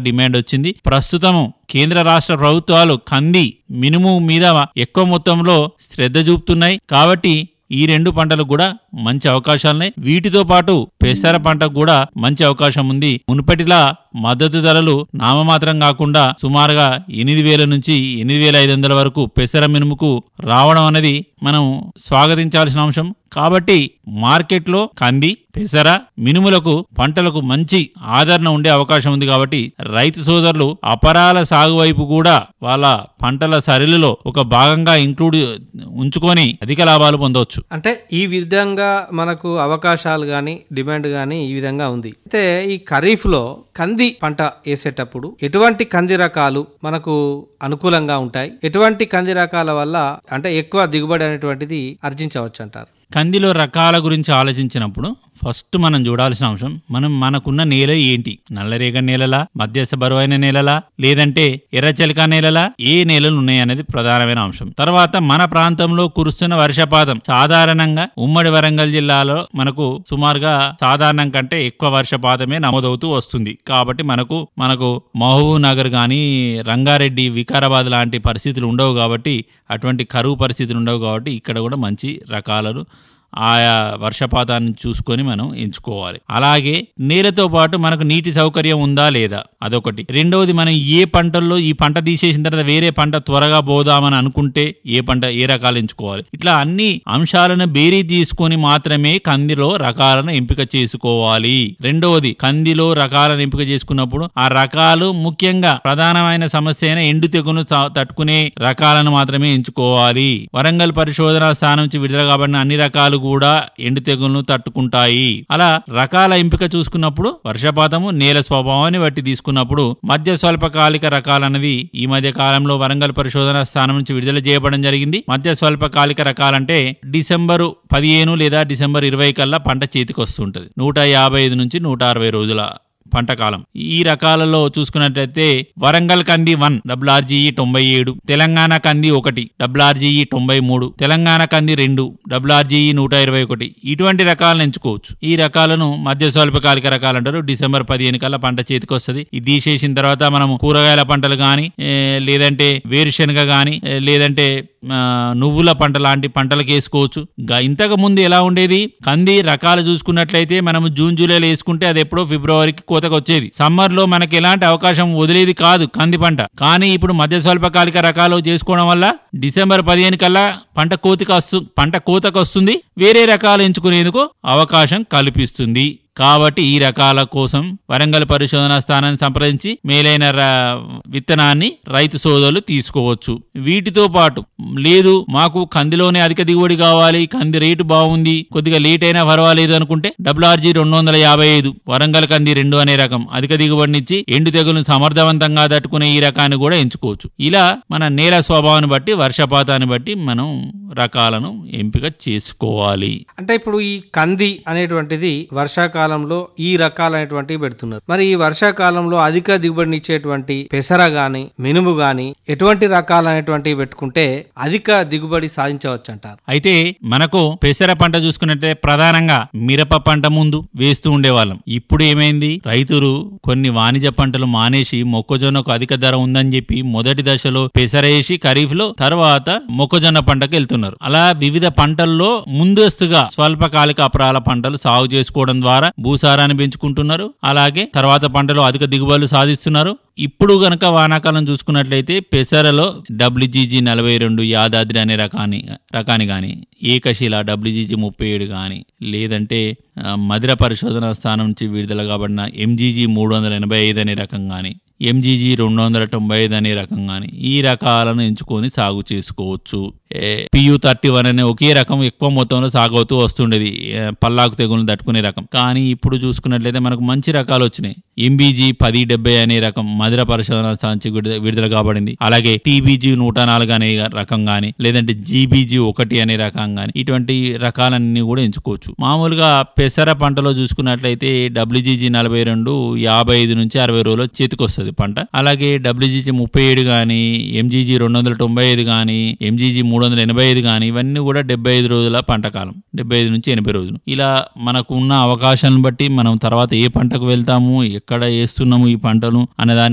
demand వచ్చింది ప్రస్తుతం కేంద్ర రాష్ట్ర ప్రభుత్వాలు కంది మినుము మీద ఎక్కువ మొత్తంలో శ్రద్ధ చూపుతున్నాయి కాబట్టి ఈ రెండు పంటలకు కూడా మంచి అవకాశాలున్నాయి వీటితో పాటు పెసర పంటకు కూడా మంచి అవకాశం ఉంది మునుపటిలా మద్దతు ధరలు నామమాత్రం కాకుండా సుమారుగా ఎనిమిది వేల నుంచి ఎనిమిది వేల ఐదు వందల వరకు పెసర మినుముకు రావడం అనేది మనం స్వాగతించాల్సిన అంశం కాబట్టి మార్కెట్లో కంది పెసర మినుములకు పంటలకు మంచి ఆదరణ ఉండే అవకాశం ఉంది కాబట్టి రైతు సోదరులు అపరాల సాగు వైపు కూడా వాళ్ళ పంటల సరళిలో ఒక భాగంగా ఇంక్లూడ్ ఉంచుకొని అధిక లాభాలు పొందవచ్చు అంటే ఈ విధంగా మనకు అవకాశాలు కానీ డిమాండ్ కానీ ఈ విధంగా ఉంది అయితే ఈ ఖరీఫ్ లో కంది పంట వేసేటప్పుడు ఎటువంటి కంది రకాలు మనకు అనుకూలంగా ఉంటాయి ఎటువంటి కంది రకాల వల్ల అంటే ఎక్కువ దిగుబడి అనేటువంటిది ఆర్జించవచ్చు అంటారు కందిలో రకాల గురించి ఆలోచించినప్పుడు ఫస్ట్ మనం చూడాల్సిన అంశం మనం మనకున్న నేల ఏంటి నల్లరేగ నేలలా మధ్యస్థ బరువైన నేలలా లేదంటే ఎర్రచలిక నేలలా ఏ నేలలు ఉన్నాయనేది ప్రధానమైన అంశం తర్వాత మన ప్రాంతంలో కురుస్తున్న వర్షపాతం సాధారణంగా ఉమ్మడి వరంగల్ జిల్లాలో మనకు సుమారుగా సాధారణం కంటే ఎక్కువ వర్షపాతమే నమోదవుతూ వస్తుంది కాబట్టి మనకు మనకు మహబూబ్ నగర్ కానీ రంగారెడ్డి వికారాబాద్ లాంటి పరిస్థితులు ఉండవు కాబట్టి అటువంటి కరువు పరిస్థితులు ఉండవు కాబట్టి ఇక్కడ కూడా మంచి రకాలను ఆయా వర్షపాతాన్ని చూసుకొని మనం ఎంచుకోవాలి అలాగే నేలతో పాటు మనకు నీటి సౌకర్యం ఉందా లేదా అదొకటి రెండవది మనం ఏ పంటల్లో ఈ పంట తీసేసిన తర్వాత వేరే పంట త్వరగా పోదామని అనుకుంటే ఏ పంట ఏ రకాలు ఎంచుకోవాలి ఇట్లా అన్ని అంశాలను బేరీ తీసుకొని మాత్రమే కందిలో రకాలను ఎంపిక చేసుకోవాలి రెండవది కందిలో రకాలను ఎంపిక చేసుకున్నప్పుడు ఆ రకాలు ముఖ్యంగా ప్రధానమైన సమస్య అయిన ఎండు తెగును తట్టుకునే రకాలను మాత్రమే ఎంచుకోవాలి వరంగల్ పరిశోధన స్థానం నుంచి విడుదల కాబడిన అన్ని రకాలు కూడా ఎండు తెగులను తట్టుకుంటాయి అలా రకాల ఎంపిక చూసుకున్నప్పుడు వర్షపాతము నేల స్వభావాన్ని బట్టి తీసుకున్నప్పుడు మధ్య స్వల్పకాలిక రకాలన్నది ఈ మధ్య కాలంలో వరంగల్ పరిశోధన స్థానం నుంచి విడుదల చేయబడడం జరిగింది మధ్య స్వల్పకాలిక రకాలంటే డిసెంబరు పదిహేను లేదా డిసెంబర్ ఇరవై కల్లా పంట చేతికి వస్తుంటది నూట యాభై ఐదు నుంచి నూట అరవై రోజుల పంట కాలం ఈ రకాలలో చూసుకున్నట్లయితే వరంగల్ కంది వన్ డబ్ల్యూఆర్జీఈ తొంభై ఏడు తెలంగాణ కంది ఒకటి డబ్ల్యూఆర్జీఈ తొంభై మూడు తెలంగాణ కంది రెండు డబ్ల్యూఆర్జీఈ నూట ఇరవై ఒకటి ఇటువంటి రకాలను ఎంచుకోవచ్చు ఈ రకాలను మధ్య స్వల్పకాలిక రకాలు అంటారు డిసెంబర్ పదిహేను కల్లా పంట చేతికి వస్తుంది ఇది తీసేసిన తర్వాత మనం కూరగాయల పంటలు కానీ లేదంటే వేరుశనగ కానీ లేదంటే నువ్వుల పంట లాంటి పంటలకు వేసుకోవచ్చు ఇంతకు ముందు ఎలా ఉండేది కంది రకాలు చూసుకున్నట్లయితే మనం జూన్ జూలైలో వేసుకుంటే అది ఎప్పుడో ఫిబ్రవరికి కోతకు వచ్చేది సమ్మర్ లో మనకి ఎలాంటి అవకాశం వదిలేది కాదు కంది పంట కానీ ఇప్పుడు మధ్య స్వల్పకాలిక రకాలు చేసుకోవడం వల్ల డిసెంబర్ పదిహేను కల్లా పంట కోతికి వస్తు పంట కోతకు వస్తుంది వేరే రకాలు ఎంచుకునేందుకు అవకాశం కల్పిస్తుంది కాబట్టి ఈ రకాల కోసం వరంగల్ పరిశోధనా స్థానాన్ని సంప్రదించి మేలైన విత్తనాన్ని రైతు సోదరులు తీసుకోవచ్చు వీటితో పాటు లేదు మాకు కందిలోనే అధిక దిగుబడి కావాలి కంది రేటు బాగుంది కొద్దిగా లేట్ అయినా పర్వాలేదు అనుకుంటే డబ్ల్యూఆర్జీ రెండు వందల యాభై ఐదు వరంగల్ కంది రెండు అనే రకం అధిక దిగుబడినిచ్చి ఎండు తెగులను సమర్థవంతంగా తట్టుకునే ఈ రకాన్ని కూడా ఎంచుకోవచ్చు ఇలా మన నేల స్వభావాన్ని బట్టి వర్షపాతాన్ని బట్టి మనం రకాలను ఎంపిక చేసుకోవాలి అంటే ఇప్పుడు ఈ కంది అనేటువంటిది వర్షాకాలంలో ఈ రకాలైనటువంటివి పెడుతున్నారు మరి ఈ వర్షాకాలంలో అధిక దిగుబడినిచ్చేటువంటి పెసర గాని మినుము గాని ఎటువంటి రకాలైనటువంటివి పెట్టుకుంటే అధిక దిగుబడి సాధించవచ్చు అంటారు అయితే మనకు పెసర పంట చూసుకున్నట్టే ప్రధానంగా మిరప పంట ముందు వేస్తూ ఉండేవాళ్ళం ఇప్పుడు ఏమైంది రైతులు కొన్ని వాణిజ్య పంటలు మానేసి మొక్కజొన్నకు అధిక ధర ఉందని చెప్పి మొదటి దశలో పెసరేసి ఖరీఫ్ లో తర్వాత మొక్కజొన్న పంటకు వెళ్తున్నారు అలా వివిధ పంటల్లో ముందస్తుగా స్వల్పకాలిక అపరాల పంటలు సాగు చేసుకోవడం ద్వారా భూసారాన్ని పెంచుకుంటున్నారు అలాగే తర్వాత పంటలో అధిక దిగుబడులు సాధిస్తున్నారు ఇప్పుడు గనక వానాకాలం చూసుకున్నట్లయితే పెసరలో డబ్ల్యూజీజీ నలభై రెండు యాదాద్రి అనే రకాన్ని రకాన్ని కానీ ఏకశిల డబ్ల్యూజీజీ ముప్పై ఏడు కానీ లేదంటే మధుర పరిశోధన స్థానం నుంచి విడుదల కాబడిన ఎంజీజీ మూడు వందల ఎనభై ఐదు అనే రకం కానీ ఎంజీజీ రెండు వందల తొంభై ఐదు అనే రకం కానీ ఈ రకాలను ఎంచుకొని సాగు చేసుకోవచ్చు పియు థర్టీ వన్ అనే ఒకే రకం ఎక్కువ మొత్తంలో సాగు అవుతూ వస్తుండేది పల్లాకు తెగులను తట్టుకునే రకం కానీ ఇప్పుడు చూసుకున్నట్లయితే మనకు మంచి రకాలు వచ్చినాయి ఎంబీజీ పది డెబ్బై అనే రకం మధుర పరిశోధన సాంచి విడుదల కాబడింది అలాగే టీబీజీ నూట నాలుగు అనే రకం గాని లేదంటే జీబీజీ ఒకటి అనే రకం గాని ఇటువంటి రకాలన్నీ కూడా ఎంచుకోవచ్చు మామూలుగా పెసర పంటలో చూసుకున్నట్లయితే డబ్ల్యూజీజీ నలభై రెండు యాభై ఐదు నుంచి అరవై రోజుల్లో చేతికొస్తుంది పంట అలాగే డబ్ల్యూజీజీ ముప్పై ఏడు గాని ఎంజీజీ రెండు వందల తొంభై ఐదు గాని ఎంజీజీ మూడు వందల ఎనభై ఐదు కానీ ఇవన్నీ కూడా డెబ్బై ఐదు రోజుల పంట కాలం డెబ్బై ఐదు నుంచి ఎనభై రోజులు ఇలా మనకు ఉన్న అవకాశాలను బట్టి మనం తర్వాత ఏ పంటకు వెళ్తాము ఎక్కడ వేస్తున్నాము ఈ పంటను అన్నదాన్ని